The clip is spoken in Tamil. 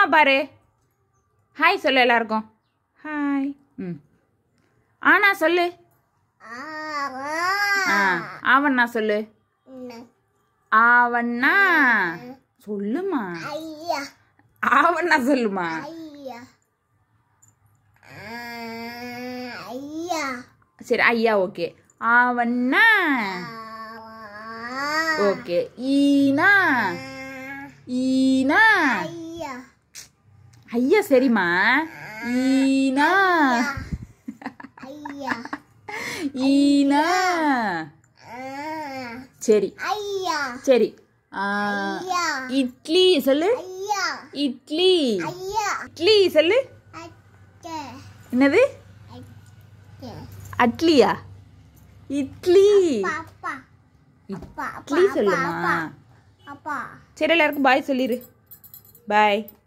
அம்மா பாரு ஹாய் சொல்லு எல்லாருக்கும் ஹாய் ம் ஆனா சொல்லு ஆ ஆவண்ணா சொல்லு ஆவண்ணா சொல்லுமா ஐயா ஆவண்ணா சொல்லுமா ஐயா ஐயா சரி ஐயா ஓகே ஆவண்ணா ஓகே ஈனா ஈனா ஐயா ஐயா சரிம்மா ஈனா ஐயா ஈனா சரி ஐயா சரி ஆ, ஐயா இட்லி சொல்லு ஐயா இட்லி ஐயா இட்லி சொல்லு அத்தை என்னது அத்தை அட்லியா இட்லி பாப்பா அப்பா இட்லி சொல்லுமா அப்பா சரி எல்லாருக்கும் பாய் சொல்லிடு பாய்